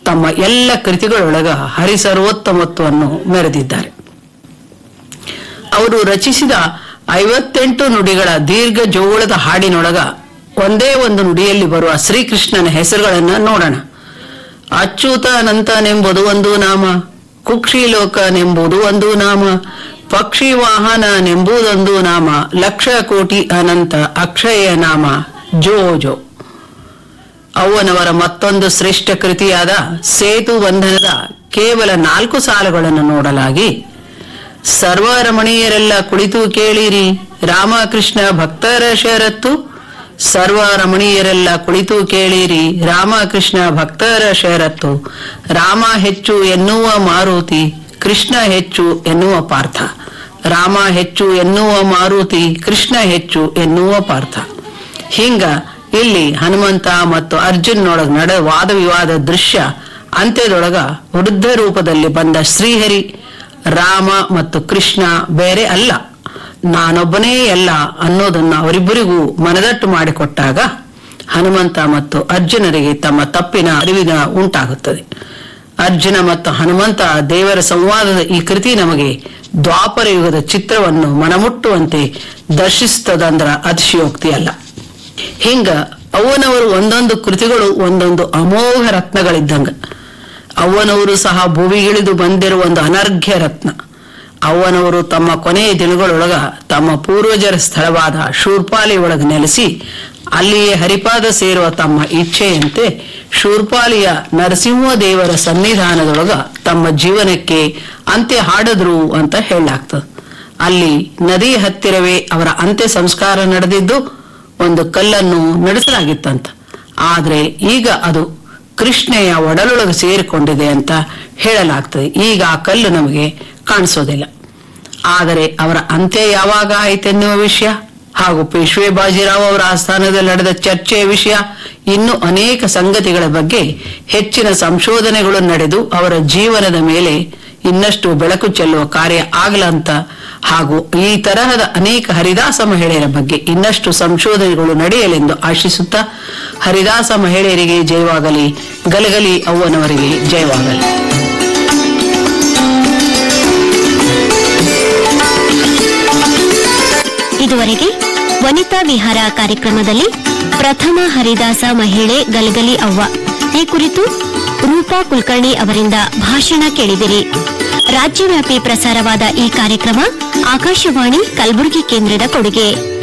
ತಮ್ಮ ಎಲ್ಲ ಕೃತಿಗಳೊಳಗ ಹರಿಸರ್ವೋತ್ತಮತ್ವವನ್ನು ಮೆರೆದಿದ್ದಾರೆ ಅವರು ರಚಿಸಿದ ಐವತ್ತೆಂಟು ನುಡಿಗಳ ದೀರ್ಘ ಜೋಳದ ಹಾಡಿನೊಳಗ ಒಂದೇ ಒಂದು ನುಡಿಯಲ್ಲಿ ಬರುವ ಶ್ರೀಕೃಷ್ಣನ ಹೆಸರುಗಳನ್ನ ನೋಡೋಣ ಅಚ್ಯುತಾನಂತನೆಂಬುದು ಒಂದು ನಾಮ ಕುಕ್ಷಿಲೋಕನೆಂಬುದು ಒಂದು ನಾಮ ಪಕ್ಷಿ ವಾಹನನೆಂಬುದೊಂದು ನಾಮ ಲಕ್ಷ ಕೋಟಿ ಅನಂತ ಅಕ್ಷಯ ನಾಮ ಜೋ ಜೋ ಅವನವರ ಮತ್ತೊಂದು ಶ್ರೇಷ್ಠ ಕೃತಿಯಾದ ಸೇತು ಬಂಧನದ ಕೇವಲ ನಾಲ್ಕು ಸಾಲುಗಳನ್ನು ನೋಡಲಾಗಿ ಸರ್ವರಮಣೀಯರೆಲ್ಲ ಕುಳಿತು ಕೇಳಿರಿ ರಾಮಕೃಷ್ಣ ಭಕ್ತರ ಷರತ್ತು ಸರ್ವರಮಣೀಯರೆಲ್ಲ ಕುಳಿತು ಕೇಳಿರಿ ರಾಮಕೃಷ್ಣ ಭಕ್ತರ ಷರತ್ತು ರಾಮ ಹೆಚ್ಚು ಎನ್ನುವ ಮಾರುತಿ ಕೃಷ್ಣ ಹೆಚ್ಚು ಎನ್ನುವ ಪಾರ್ಥ ರಾಮ ಹೆಚ್ಚು ಎನ್ನುವ ಮಾರುತಿ ಕೃಷ್ಣ ಹೆಚ್ಚು ಎನ್ನುವ ಪಾರ್ಥ ಹಿಂಗ ಇಲ್ಲಿ ಹನುಮಂತ ಮತ್ತು ಅರ್ಜುನ್ನೊಳಗ ನಡ ವಾದ ವಿವಾದ ದೃಶ್ಯ ಅಂತ್ಯದೊಳಗ ವೃದ್ಧ ರೂಪದಲ್ಲಿ ಬಂದ ಶ್ರೀಹರಿ ರಾಮ ಮತ್ತು ಕೃಷ್ಣ ಬೇರೆ ಅಲ್ಲ ನಾನೊಬ್ಬನೇ ಎಲ್ಲ ಅನ್ನೋದನ್ನ ಅವರಿಬ್ಬರಿಗೂ ಮನದಟ್ಟು ಮಾಡಿಕೊಟ್ಟಾಗ ಹನುಮಂತ ಮತ್ತು ಅರ್ಜುನರಿಗೆ ತಮ್ಮ ತಪ್ಪಿನ ಅರಿವಿನ ಉಂಟಾಗುತ್ತದೆ ಅರ್ಜುನ ಮತ್ತು ಹನುಮಂತ ದೇವರ ಸಂವಾದದ ಈ ಕೃತಿ ನಮಗೆ ದ್ವಾಪರ ಯುಗದ ಚಿತ್ರವನ್ನು ಮನಮುಟ್ಟುವಂತೆ ದರ್ಶಿಸ್ತದಂದ್ರ ಅತಿಶಯೋಕ್ತಿ ಅಲ್ಲ ಹಿಂಗ ಅವನವರು ಒಂದೊಂದು ಕೃತಿಗಳು ಒಂದೊಂದು ಅಮೋಘ ರತ್ನಗಳಿದ್ದಂಗ ಅವನವರು ಸಹ ಭುವಿಗಿಳಿದು ಬಂದಿರುವ ಒಂದು ಅನರ್ಘ್ಯ ರತ್ನ ಅವನವರು ತಮ್ಮ ಕೊನೆಯ ದಿನಗಳೊಳಗ ತಮ್ಮ ಪೂರ್ವಜರ ಸ್ಥಳವಾದ ಶೂರ್ಪಾಲಿ ಒಳಗ ನೆಲೆಸಿ ಅಲ್ಲಿಯೇ ಹರಿಪಾದ ಸೇರುವ ತಮ್ಮ ಇಚ್ಛೆಯಂತೆ ಶೂರ್ಪಾಲಿಯ ನರಸಿಂಹ ದೇವರ ಸನ್ನಿಧಾನದೊಳಗ ತಮ್ಮ ಜೀವನಕ್ಕೆ ಅಂತ್ಯ ಹಾಡಿದ್ರು ಅಂತ ಹೇಳಲಾಗ್ತದೆ ಅಲ್ಲಿ ನದಿ ಹತ್ತಿರವೇ ಅವರ ಅಂತ್ಯ ಸಂಸ್ಕಾರ ನಡೆದಿದ್ದು ಒಂದು ಕಲ್ಲನ್ನು ನಡೆಸಲಾಗಿತ್ತಂತ ಆದ್ರೆ ಈಗ ಅದು ಕೃಷ್ಣೆಯ ಒಡಲೊಳಗೆ ಸೇರಿಕೊಂಡಿದೆ ಅಂತ ಹೇಳಲಾಗ್ತದೆ ಈಗ ಆ ಕಲ್ಲು ನಮಗೆ ಕಾಣಿಸೋದಿಲ್ಲ ಆದರೆ ಅವರ ಅಂತ್ಯ ಯಾವಾಗ ಆಯ್ತೆನ್ನುವ ವಿಷಯ ಹಾಗೂ ಪೇಶ್ವೆ ಬಾಜಿರಾವ್ ಅವರ ಆಸ್ಥಾನದಲ್ಲಿ ನಡೆದ ಚರ್ಚೆಯ ವಿಷಯ ಇನ್ನು ಅನೇಕ ಸಂಗತಿಗಳ ಬಗ್ಗೆ ಹೆಚ್ಚಿನ ಸಂಶೋಧನೆಗಳು ನಡೆದು ಅವರ ಜೀವನದ ಮೇಲೆ ಇನ್ನಷ್ಟು ಬೆಳಕು ಚೆಲ್ಲುವ ಕಾರ್ಯ ಆಗಲಂತ ಹಾಗೂ ಈ ತರಹದ ಅನೇಕ ಹರಿದಾಸ ಮಹಿಳೆಯರ ಬಗ್ಗೆ ಇನ್ನಷ್ಟು ಸಂಶೋಧನೆಗಳು ನಡೆಯಲೆಂದು ಆಶಿಸುತ್ತಾ ಹರಿದಾಸ ಮಹಿಳೆಯರಿಗೆ ಜಯವಾಗಲಿ ಗಲಗಲಿ ಅವ್ವನವರಿಗೆ ಜಯವಾಗಲಿ ಇದುವರೆಗೆ ವನಿತಾ ವಿಹಾರ ಕಾರ್ಯಕ್ರಮದಲ್ಲಿ ಪ್ರಥಮ ಹರಿದಾಸ ಮಹಿಳೆ ಗಲಗಲಿ ಅವ್ವ ಈ ಕುರಿತು ರೂಪಾ ಕುಲಕರ್ಣಿ ಅವರಿಂದ ಭಾಷಣ ಕೇಳಿದಿರಿ ರಾಜ್ಯವ್ಯಾಪಿ ಪ್ರಸಾರವಾದ ಈ ಕಾರ್ಯಕ್ರಮ ಆಕಾಶವಾಣಿ ಕಲಬುರಗಿ ಕೇಂದ್ರದ ಕೊಡುಗೆ